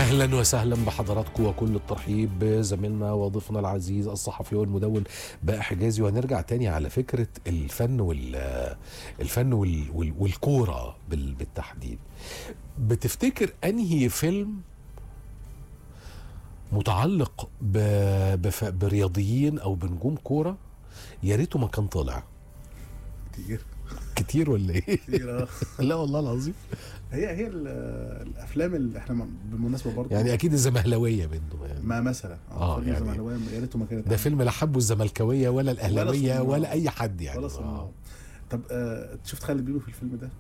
اهلا وسهلا بحضراتكم وكل الترحيب بزميلنا وضيفنا العزيز الصحفي والمدون بقى حجازي وهنرجع تاني على فكره الفن وال الفن وال وال والكوره بال- بالتحديد بتفتكر انهي فيلم متعلق ب... بف... برياضيين او بنجوم كوره يا ريته ما كان طالع كتير كتير ولا ايه كتير اه لا والله العظيم هي هي ال- الافلام اللي احنا م- بالمناسبه برضه يعني اكيد الزمهلاويه منه يعني ما مثلا آه، فيلم يعني زمهلاوية يا ريته ما كانت ده فيلم لا حبه الزملكاويه ولا الاهلاويه صناع. ولا اي حد يعني ولا آه. صناعة. طب آه شفت خالد بيبو في الفيلم ده؟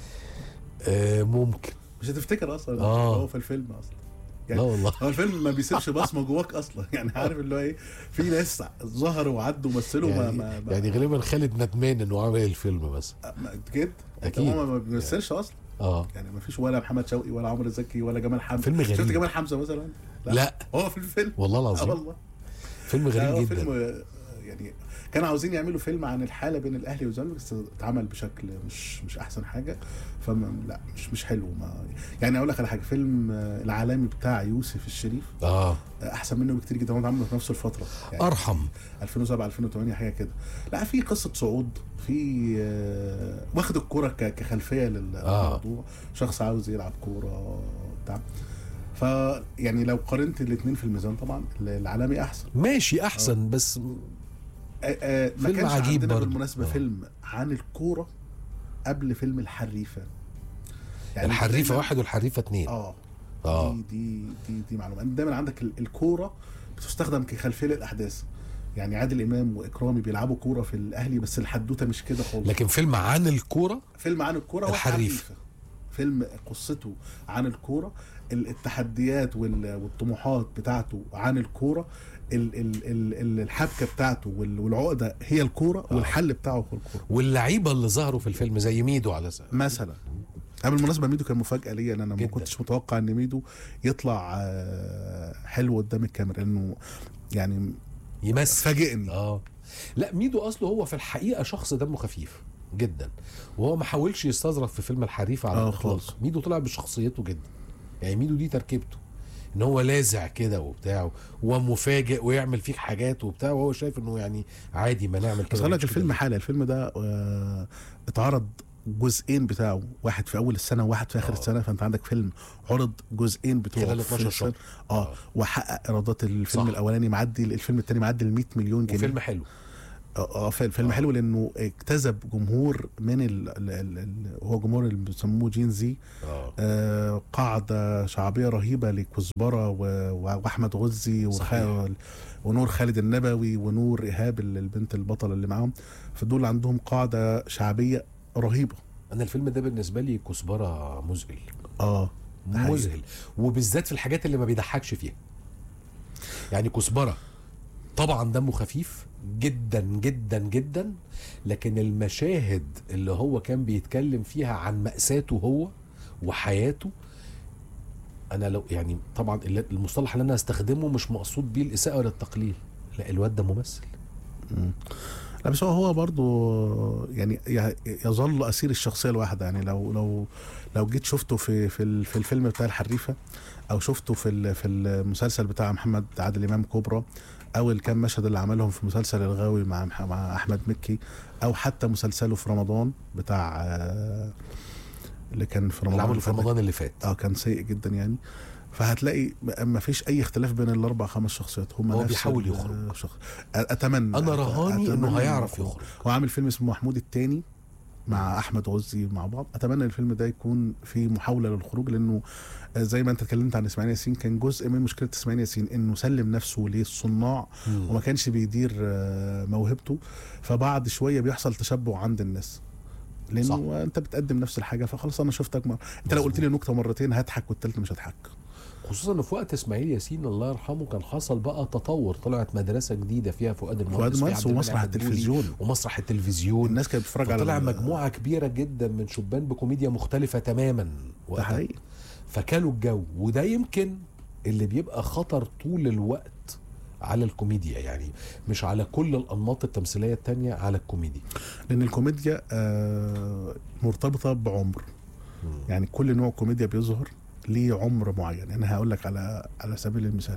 آه ممكن مش هتفتكر اصلا آه. هو في الفيلم اصلا لا يعني والله هو الفيلم ما بيسيبش بصمه جواك اصلا يعني عارف اللي هو ايه في ناس ظهروا وعدوا ومثلوا ما يعني, ما ما يعني غالبا خالد ندمان انه عمل الفيلم بس ما- كده أكيد. هو ما بيمثلش اصلا اه يعني ما فيش ولا محمد شوقي ولا عمرو زكي ولا جمال حمزه فيلم غريب. شفت جمال حمزه مثلا؟ لا. هو في الفيلم والله اه العظيم والله فيلم لا، هو غريب فيلم جدا آه، يعني كانوا عاوزين يعملوا فيلم عن الحاله بين الاهلي والزمالك بس اتعمل بشكل مش مش احسن حاجه فما لا مش مش حلو ما يعني اقول لك على حاجه فيلم آه، العالمي بتاع يوسف الشريف اه آه، احسن منه بكتير جدا هو اتعمل في نفس الفتره يعني ارحم 2007 2008 حاجه كده لا في قصه صعود في آه، واخد الكوره ك- كخلفيه للموضوع شخص عاوز يلعب كوره بتاع ف يعني لو قارنت الاثنين في الميزان طبعا العالمي احسن ماشي احسن بس آه، آه، ما فيلم كانش عجيب عندنا برضه. بالمناسبه آه. فيلم عن الكوره قبل فيلم الحريفه الحريفه دايماً- واحد والحريفه اتنين اه اه دي دي دي, دي معلومه انت دايما عندك ال- الكوره بتستخدم كخلفيه للاحداث يعني عادل امام واكرامي بيلعبوا كوره في الاهلي بس الحدوته مش كده خالص لكن فيلم عن الكوره فيلم عن الكوره هو الحريف. الحريفة. فيلم قصته عن الكوره ال- التحديات وال- والطموحات بتاعته عن الكوره ال- ال- ال- ال- الحبكه بتاعته وال- والعقده هي الكوره والحل بتاعه هو الكوره واللعيبه اللي ظهروا في الفيلم زي ميدو على سبيل مثلا انا بالمناسبه ميدو كان مفاجاه ليا لان انا ما جداً. كنتش متوقع ان ميدو يطلع آه، حلو قدام الكاميرا لانه يعني يمثل فاجئني اه لا ميدو اصله هو في الحقيقه شخص دمه خفيف جدا وهو ما حاولش يستظرف في فيلم الحريفه على آه الاطلاق خالص. ميدو طلع بشخصيته جدا يعني ميدو دي تركيبته ان هو لاذع كده وبتاع ومفاجئ ويعمل فيك حاجات وبتاع وهو شايف انه يعني عادي ما نعمل بس كده اقول لك مش الفيلم كده. حاله الفيلم ده آه، اتعرض جزئين بتاعه واحد في اول السنه وواحد في اخر آه. السنه فانت عندك فيلم عرض جزئين بتوعه خلال في 12 السنة. شهر. اه آه. وحقق ايرادات الفيلم صح. الاولاني معدي الفيلم الثاني معدي ال 100 مليون جنيه وفيلم حلو اه آه، فيلم فيلم آه. حلو لانه اجتذب جمهور من ال ال ال ال هو جمهور اللي بيسموه جين زي اه آه، قاعدة شعبية رهيبة لكزبرة و- و- وأحمد غزي وخ... صحيح. ونور خالد النبوي ونور إيهاب ال- البنت البطلة اللي معاهم فدول عندهم قاعدة شعبية رهيبة انا الفيلم ده بالنسبه لي كزبره مذهل اه ده حقيقي. مذهل وبالذات في الحاجات اللي ما بيضحكش فيها يعني كزبره طبعا دمه خفيف جدا جدا جدا لكن المشاهد اللي هو كان بيتكلم فيها عن مأساته هو وحياته انا لو يعني طبعا اللي- المصطلح اللي انا هستخدمه مش مقصود بيه الاساءه ولا التقليل لا الواد ده ممثل لا بس هو هو برضه يعني ي- يظل اسير الشخصيه الواحده يعني لو لو لو جيت شفته في في ال- في الفيلم بتاع الحريفه او شفته في ال- في المسلسل بتاع محمد عادل امام كوبرا او الكام مشهد اللي عملهم في مسلسل الغاوي مع مح- مع احمد مكي او حتى مسلسله في رمضان بتاع آه، اللي كان في رمضان اللي عمله اللي في فات ده. رمضان اللي فات اه كان سيء جدا يعني فهتلاقي ما فيش اي اختلاف بين الاربع خمس شخصيات هم هو نفس بيحاول ال- يخرج. شخص اتمنى انا رهاني انه أتمنى هيعرف يخرج. يخرج هو عامل فيلم اسمه محمود التاني مع احمد غزي مع بعض اتمنى الفيلم ده يكون في محاوله للخروج لانه آه، زي ما انت اتكلمت عن اسماعيل ياسين كان جزء من مشكله اسماعيل ياسين انه سلم نفسه للصناع وما كانش بيدير آه، موهبته فبعد شويه بيحصل تشبع عند الناس لانه صح. صح. انت بتقدم نفس الحاجه فخلاص انا شفتك مره انت لو قلت لي نكته مرتين هضحك والتالتة مش هضحك خصوصا ان في وقت اسماعيل ياسين الله يرحمه كان حصل بقى تطور طلعت مدرسه جديده فيها فؤاد المهندس فؤاد في المهندس عبد المنعم ومسرح مدبولي التلفزيون. ومسرح التلفزيون الناس كانت بتتفرج على طلع ال- مجموعه كبيره جدا من شبان بكوميديا مختلفه تماما ده وقتها. حقيقي فكلوا الجو وده يمكن اللي بيبقى خطر طول الوقت على الكوميديا يعني مش على كل الانماط التمثيليه التانية على الكوميديا لان الكوميديا آه، مرتبطه بعمر يعني كل نوع كوميديا بيظهر ليه عمر معين انا هقول لك على على سبيل المثال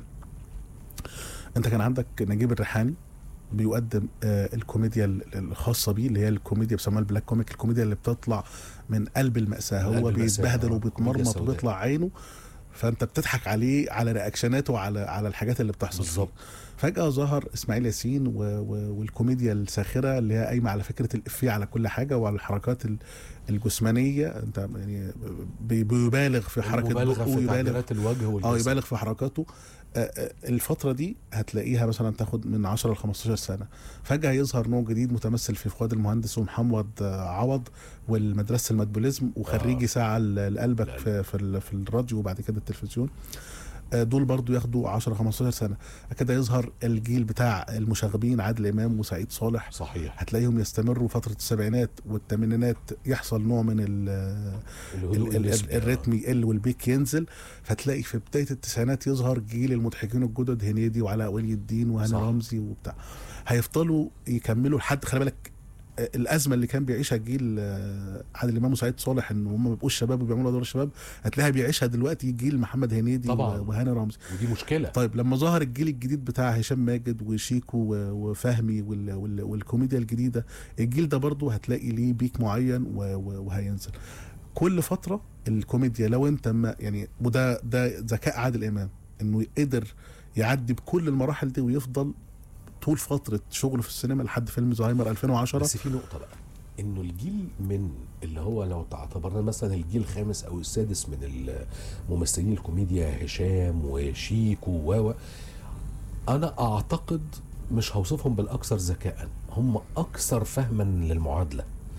انت كان عندك نجيب الريحاني بيقدم آه الكوميديا ال- الخاصه بيه اللي هي الكوميديا بيسموها البلاك كوميك الكوميديا اللي بتطلع من قلب المأساة من هو قلب المأساة، بيتبهدل آه. كوميديا وبيتمرمط سوداء. وبيطلع عينه فانت بتضحك عليه على رياكشناته وعلى على الحاجات اللي بتحصل فيه. بالظبط فجأة ظهر إسماعيل ياسين و... و... والكوميديا الساخرة اللي هي قايمة على فكرة الإفيه على كل حاجة وعلى الحركات ال- الجسمانية أنت يعني بي- بيبالغ في حركة المبالغه بقه في ويبالغ تعبيرات الوجه اه والجسد يبالغ في حركاته آه، آه، الفترة دي هتلاقيها مثلا تاخد من 10 ل 15 سنة فجأة يظهر نوع جديد متمثل في فؤاد المهندس ومحمد آه، عوض والمدرسة المدبوليزم وخريجي آه. ساعة ل- لقلبك لقلبك. في في, ال- في الراديو وبعد كده التلفزيون آه، دول برضو ياخدوا 10 15 سنة كده يظهر الجيل بتاع المشاغبين عادل إمام وسعيد صالح صحيح هتلاقيهم يستمروا فترة السبعينات والثمانينات يحصل نوع من ال الهدوء ال- ال- النسبي، آه. الريتم يقل والبيك ينزل فتلاقي في بدايه التسعينات يظهر جيل المضحكين الجدد هنيدي وعلاء ولي الدين وهاني صح. رمزي وبتاع هيفضلوا يكملوا لحد خلي بالك آه، الازمه اللي كان بيعيشها جيل آه، عادل امام وسعيد صالح ان هم ما بيبقوش شباب وبيعملوا ادوار الشباب هتلاقيها بيعيشها دلوقتي جيل محمد هنيدي طبعاً. و- وهاني رمزي ودي مشكله طيب لما ظهر الجيل الجديد بتاع هشام ماجد وشيكو و- وفهمي وال- وال- والكوميديا الجديده الجيل ده برضو هتلاقي ليه بيك معين و- و- وهينزل كل فتره الكوميديا لو انت ما يعني وده ده ذكاء عادل امام انه قدر يعدي بكل المراحل دي ويفضل طول فتره شغله في السينما لحد فيلم زهايمر 2010 بس في نقطه بقى انه الجيل من اللي هو لو اعتبرنا مثلا الجيل الخامس او السادس من الممثلين الكوميديا هشام وشيكو و و انا اعتقد مش هوصفهم بالاكثر ذكاء هم اكثر فهما للمعادله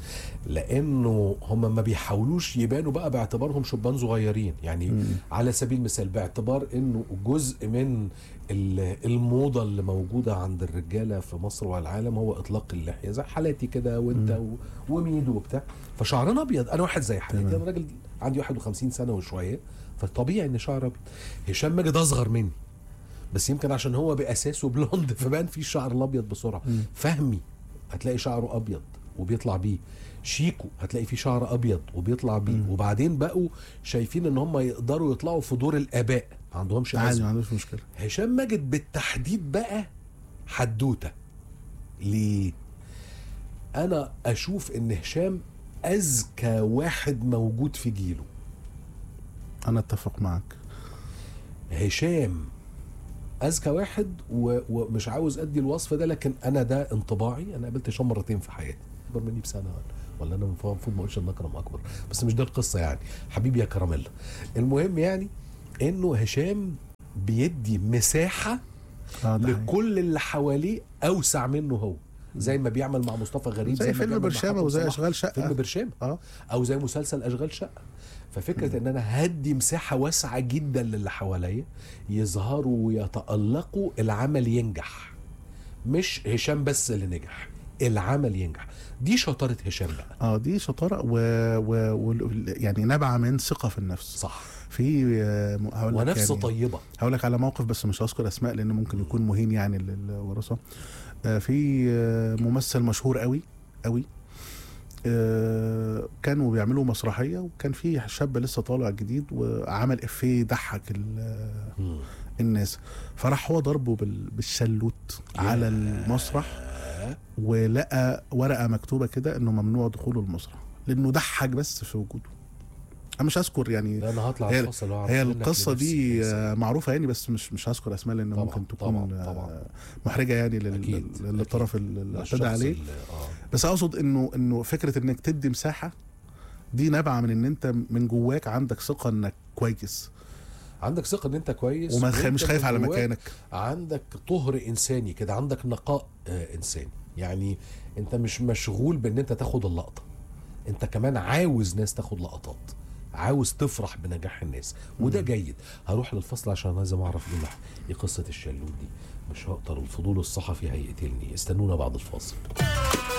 لانه هم ما بيحاولوش يبانوا بقى باعتبارهم شبان صغيرين يعني مم. على سبيل المثال باعتبار انه جزء من ال- الموضه اللي موجوده عند الرجاله في مصر والعالم هو اطلاق اللحيه زي حالاتي كده وانت و- وميدو وبتاع فشعرنا ابيض انا واحد زي حالاتي تمام. انا راجل عندي 51 سنه وشويه فطبيعي ان شعر ابيض هشام ماجد اصغر مني بس يمكن عشان هو باساسه بلوند فبان فيه الشعر الابيض بسرعه مم. فهمي هتلاقي شعره ابيض وبيطلع بيه شيكو هتلاقي فيه شعر ابيض وبيطلع بيه مم. وبعدين بقوا شايفين ان هم يقدروا يطلعوا في دور الاباء ما عندهمش عادي ما أزمة. عندوش مشكله هشام ماجد بالتحديد بقى حدوته ليه انا اشوف ان هشام اذكى واحد موجود في جيله انا اتفق معك هشام اذكى واحد و... ومش عاوز ادي الوصف ده لكن انا ده انطباعي انا قابلت هشام مرتين في حياتي اكبر مني بسنه ولا انا المفروض ما اقولش ان اكرم اكبر بس مش ده القصه يعني حبيبي يا كراميلا المهم يعني انه هشام بيدي مساحه اه ده حقيقي. لكل اللي حواليه اوسع منه هو زي ما بيعمل مع مصطفى غريب زي ما فيلم بيعمل مع برشامه حاتم وزي صلاح. اشغال فيلم شقه برشام اه او زي مسلسل اشغال شقه ففكره ان انا هدي مساحه واسعه جدا للي حواليا يظهروا ويتالقوا العمل ينجح مش هشام بس اللي نجح العمل ينجح دي شطاره هشام بقى اه دي شطاره و... و... و... يعني نابعه من ثقه في النفس صح في آه، م- هقول لك ونفس يعني طيبه هقول لك على موقف بس مش هذكر اسماء لان ممكن يكون مهين يعني للورثه آه، في آه، ممثل مشهور قوي قوي آه، كانوا بيعملوا مسرحيه وكان في شاب لسه طالع جديد وعمل افيه ضحك ال- مم. الناس فراح هو ضربه بال- بالشلوت على المسرح ولقى ورقه مكتوبه كده انه ممنوع دخوله المسرح لانه ضحك بس في وجوده انا مش هذكر يعني لا انا هطلع هي- الفصل وأعرف هي منك القصه لنفسي دي كويس. آه، معروفه يعني بس مش مش هذكر اسماء لان طبعاً، ممكن تكون طبعاً، آه، طبعاً. محرجه يعني لل- أكيد، لل- للطرف اللي الشخص اعتدى عليه اللي- آه. بس اقصد انه انه فكره انك تدي مساحه دي نابعه من ان انت من جواك عندك ثقه انك كويس عندك ثقه ان انت كويس وما وأنت تخ- مش خايف من على جواك مكانك عندك طهر انساني كده عندك نقاء آه انساني يعني انت مش مشغول بان انت تاخد اللقطه انت كمان عاوز ناس تاخد لقطات عاوز تفرح بنجاح الناس وده جيد هروح للفصل عشان لازم اعرف ايه الح- ايه قصه الشلوت دي مش هقدر الفضول الصحفي هيقتلني استنونا بعد الفاصل